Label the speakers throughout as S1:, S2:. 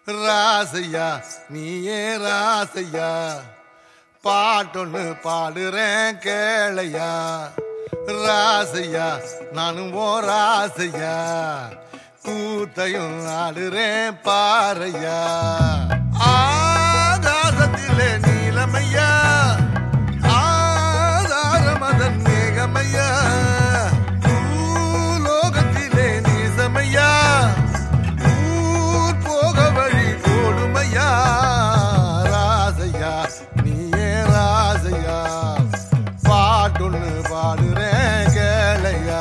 S1: ராசையா நீயே ராசையா பாட்டொன்னு பாடுறேன் கேளையா ராசையா நானும் ஓ ராசையா கூத்தையும் ஆடுறேன் பாறையா ஆகாசத்திலே நீலமையா ஆதாரமதன் மேகமையா பூலோகத்திலே நீசமையா ஊர் போக வழி போடுமையா ராசையா நீயே ராசையா பாட்டொன்னு பாடுறேன் கேளையா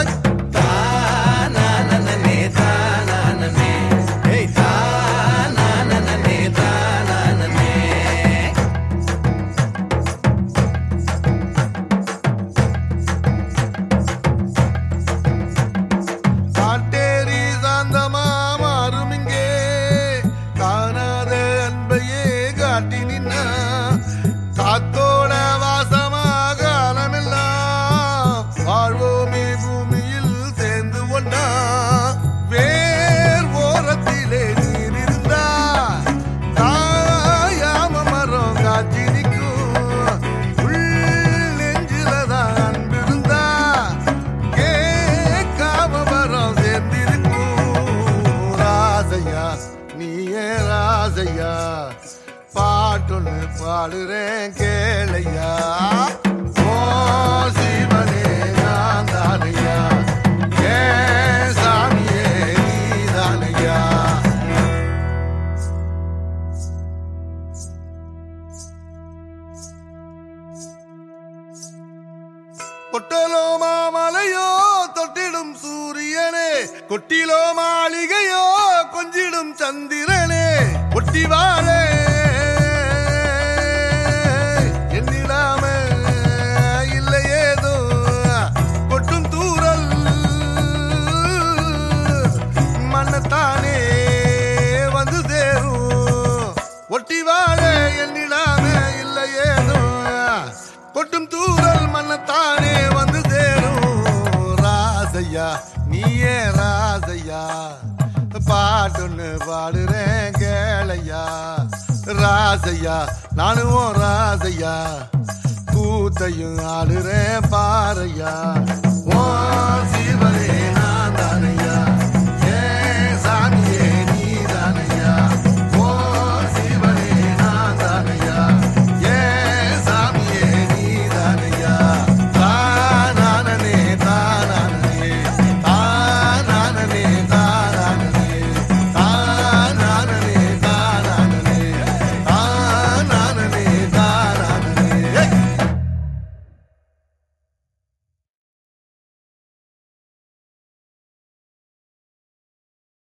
S1: காட்டேரி சாந்தமா மாறும் இங்கே காணாத அன்பையே காட்டி நின்ன காத்தோட வாசமா காலமெல்லாம் வாழ்வோமே பூமியில் சேர்ந்து ஒன்னா வேர் ஓரத்திலே நீர் இருந்தா காயாம மரம் காட்சி நிற்கும் உள் நெஞ்சிலதான் அன்பு இருந்தா கேட்காம வரம் சேர்ந்திருக்கும் ராசையா நீயே ராசையா பாட்டொன்னு பாடுறேன் கேளையா ஓ சிவனே நான் தானையா ஏ சாமியே நீதானையா கொட்டலோ மாமலையோ தொட்டிடும் சூரியனே கொட்டிலோ மாளிகையோ கொஞ்சிடும் சந்திரனே ஒட்டி வாழே என்னிடாம இல்லை ஏதோ கொட்டும் தூரல் மண்ணத்தானே வந்து சேரும் ஒட்டி வாழ என்னிடாம இல்லை ஏதோ கொட்டும் தூரல் மண்ணத்தானே வந்து சேரும் ராசையா நீயே ராசையா பாட்டொன்னு பாடுறேன் கேளையா ராசையா நானும் உன் ராசையா கூத்தையும் ஆடுறேன் பாறையா